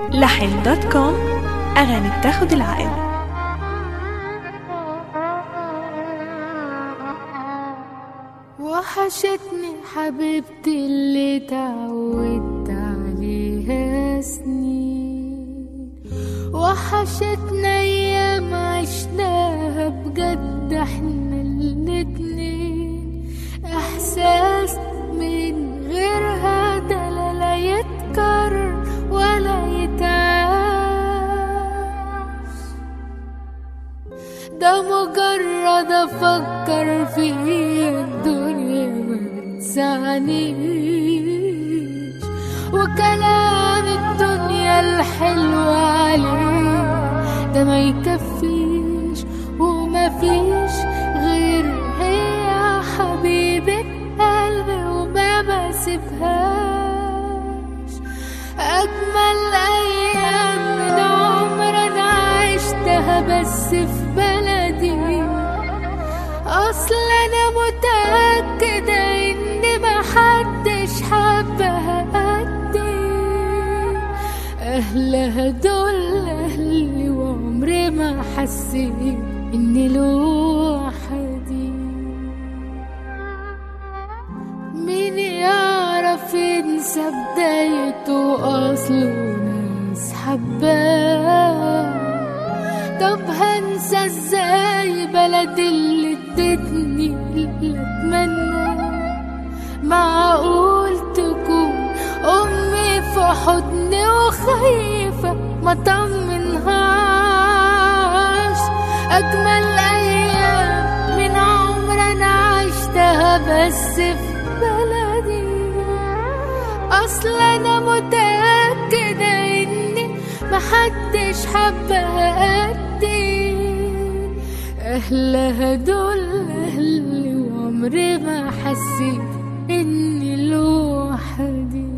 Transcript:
لحن دوت كوم أغاني بتاخد العقل وحشتني حبيبتي اللي تعودت عليها سنين وحشتنا ايام عشناها بجد احنا الاتنين احساس من غيرها ده لا لا يتكرر ولا يتعاش ده مجرد افكر فيه الدنيا ما تسعنيش وكلام الدنيا الحلو عليه ده ما يكفيش وما فيش غير هي حبيبة قلبي وما بسيبهاش أجمل أيام من عمر أنا عشتها بس في بلدي أصل أنا متأكدة إن محدش حبها قدي أهلها دول أهلي وعمري ما حسيت إني لوحدي مين يعرف ينسى بدايته أصله ناس حباه طب هنسى ازاي بلد اللي ادتني اللي اتمنى معقول تكون امي في حضني وخايفة ما طمنهاش اجمل ايام من عمر انا عشتها بس في بلدي اصل انا متأكدة اني محدش حبها قدي اهلها دول اهلي وعمري ما حسيت اني لوحدي